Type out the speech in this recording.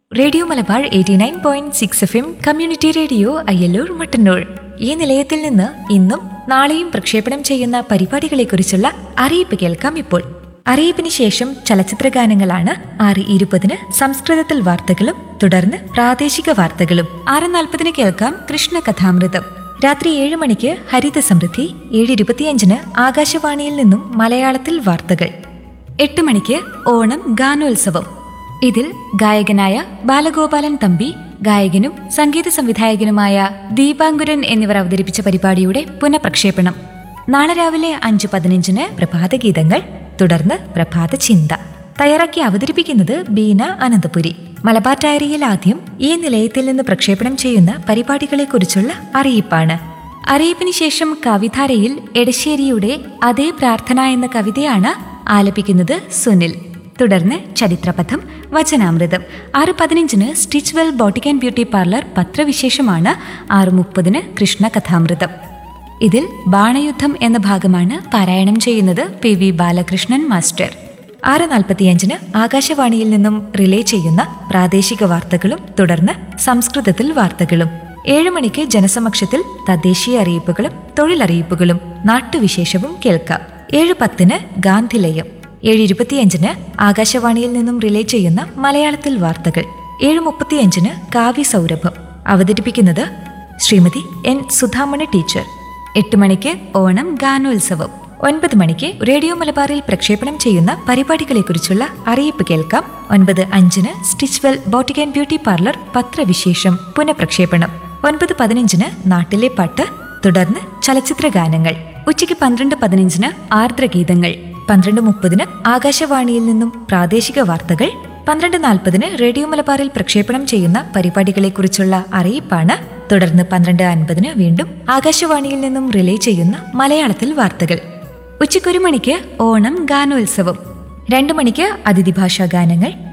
radio Malabar eighty nine point six F M community radio Ayyallur Mattannur ഈ നിലയത്തിൽ നിന്ന് ഇന്നും നാളെയും പ്രക്ഷേപണം ചെയ്യുന്ന പരിപാടികളെക്കുറിച്ചുള്ള അറിയിപ്പ് കേൾക്കാം ഇപ്പോൾ അറിയിപ്പിന് ശേഷം ചലച്ചിത്ര ഗാനങ്ങളാണ് ആറ് ഇരുപതിന് സംസ്കൃതത്തിൽ വാർത്തകളും തുടർന്ന് പ്രാദേശിക വാർത്തകളും ആറ് നാൽപ്പതിന് കേൾക്കാം കൃഷ്ണ കഥാമൃതം രാത്രി ഏഴ് മണിക്ക് ഹരിത സമൃദ്ധി ഏഴ് ഇരുപത്തിയഞ്ചിന് ആകാശവാണിയിൽ നിന്നും മലയാളത്തിൽ വാർത്തകൾ എട്ട് മണിക്ക് ഓണം ഗാനോത്സവം ഇതിൽ ഗായകനായ ബാലഗോപാലൻ തമ്പി ഗായകനും സംഗീത സംവിധായകനുമായ ദീപാങ്കുരൻ എന്നിവർ അവതരിപ്പിച്ച പരിപാടിയുടെ പുനഃപ്രക്ഷേപണം നാളെ രാവിലെ അഞ്ച് പതിനഞ്ചിന് പ്രഭാതഗീതങ്ങൾ തുടർന്ന് പ്രഭാത ചിന്ത തയ്യാറാക്കി അവതരിപ്പിക്കുന്നത് ബീന അനന്തപുരി മലബാർ ഡയറിയിൽ ആദ്യം ഈ നിലയത്തിൽ നിന്ന് പ്രക്ഷേപണം ചെയ്യുന്ന പരിപാടികളെക്കുറിച്ചുള്ള അറിയിപ്പാണ് അറിയിപ്പിന് ശേഷം കവിധാരയിൽ എടശ്ശേരിയുടെ അതേ പ്രാർത്ഥന എന്ന കവിതയാണ് ആലപിക്കുന്നത് സുനിൽ തുടർന്ന് ചരിത്രപഥം വചനാമൃതം ആറ് പതിനഞ്ചിന് Stitchwell boutique and beauty parlour പത്രവിശേഷമാണ് ആറ് മുപ്പതിന് കൃഷ്ണ കഥാമൃതം ഇതിൽ ബാണയുദ്ധം എന്ന ഭാഗമാണ് പാരായണം ചെയ്യുന്നത് പി വി ബാലകൃഷ്ണൻ മാസ്റ്റർ ആറ് നാൽപ്പത്തിയഞ്ചിന് ആകാശവാണിയിൽ നിന്നും റിലേ ചെയ്യുന്ന പ്രാദേശിക വാർത്തകളും തുടർന്ന് സംസ്കൃതത്തിൽ വാർത്തകളും ഏഴ് മണിക്ക് ജനസമക്ഷത്തിൽ തദ്ദേശീയ അറിയിപ്പുകളും തൊഴിലറിയിപ്പുകളും നാട്ടുവിശേഷവും കേൾക്കാം ഏഴ് പത്തിന് ഗാന്ധിലയം ഏഴ് ഇരുപത്തിയഞ്ചിന് ആകാശവാണിയിൽ നിന്നും റിലേ ചെയ്യുന്ന മലയാളത്തിൽ വാർത്തകൾ ഏഴ് മുപ്പത്തിയഞ്ചിന് കാവ്യ സൗരഭം അവതരിപ്പിക്കുന്നത് ശ്രീമതി എൻ സുധാമണി ടീച്ചർ എട്ട് മണിക്ക് ഓണം ഗാനോത്സവം ഒൻപത് മണിക്ക് റേഡിയോ മലബാറിൽ പ്രക്ഷേപണം ചെയ്യുന്ന പരിപാടികളെക്കുറിച്ചുള്ള അറിയിപ്പ് കേൾക്കാം ഒൻപത് അഞ്ചിന് Stitchwell boutique and beauty parlour പത്രവിശേഷം പുനഃപ്രക്ഷേപണം ഒൻപത് പതിനഞ്ചിന് നാട്ടിലെ പാട്ട് തുടർന്ന് ചലച്ചിത്ര ഗാനങ്ങൾ ഉച്ചയ്ക്ക് പന്ത്രണ്ട് പതിനഞ്ചിന് ആർദ്രഗീതങ്ങൾ പന്ത്രണ്ട് മുപ്പതിന് ആകാശവാണിയിൽ നിന്നും പ്രാദേശിക വാർത്തകൾ പന്ത്രണ്ട് നാൽപ്പതിന് റേഡിയോ മലബാറിൽ പ്രക്ഷേപണം ചെയ്യുന്ന പരിപാടികളെക്കുറിച്ചുള്ള അറിയിപ്പാണ് തുടർന്ന് പന്ത്രണ്ട് അൻപതിന് വീണ്ടും ആകാശവാണിയിൽ നിന്നും റിലേ ചെയ്യുന്ന മലയാളത്തിൽ വാർത്തകൾ ഉച്ചയ്ക്കൊരു മണിക്ക് ഓണം ഗാനോത്സവം രണ്ടു മണിക്ക് അതിഥി ഭാഷാ ഗാനങ്ങൾ